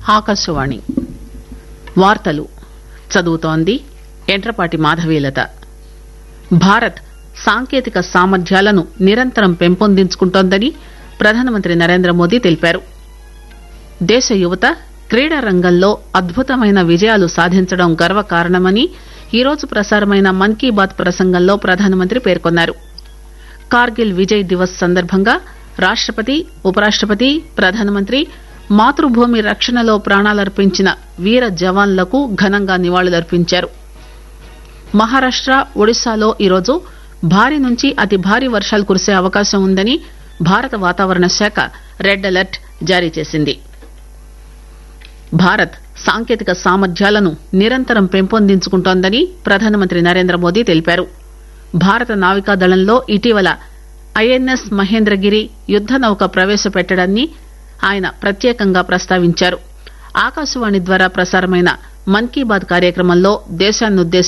ఆకాశవాణి వార్తలు చదువుతోంది ఎంట్రపాటి మాధవీలత భారత్ సాంకేతిక సామర్థ్యాలను నిరంతరం పెంపొందించుకుంటోందని ప్రధానమంత్రి నరేంద్ర మోదీ తెలిపారు దేశ యువత క్రీడా రంగంలో అద్భుతమైన విజయాలు సాధించడం గర్వకారణమని ఈరోజు ప్రసారమైన మన్ కీ బాత్ ప్రసంగంలో ప్రధానమంత్రి పేర్కొన్నారు కార్గిల్ విజయ్ దివస్ సందర్భంగా రాష్టపతి ఉపరాష్టపతి ప్రధానమంత్రి మాతృభూమి రక్షణలో ప్రాణాలర్పించిన వీర జవాన్లకు ఘనంగా నివాళులర్పించారు మహారాష్ట ఒడిశాలో ఈరోజు భారీ నుంచి అతి భారీ వర్షాలు కురిసే అవకాశం ఉందని భారత వాతావరణ శాఖ రెడ్ అలర్ట్ జారీ చేసింది భారత్ సాంకేతిక సామర్థ్యాలను నిరంతరం పెంపొందించుకుంటోందని ప్రధానమంత్రి నరేంద్ర మోదీ తెలిపారు భారత నావికాదళంలో ఇటీవల ఐఎన్ఎస్ మహేంద్రగిరి యుద్ద నౌక ప్రవేశపెట్టడాన్ని ఆయన ప్రత్యేకంగా ప్రస్తావించారు ఆకాశవాణి ద్వారా ప్రసారమైన మన్ కీ బాత్ కార్యక్రమంలో దేశాన్నుద్దేశించి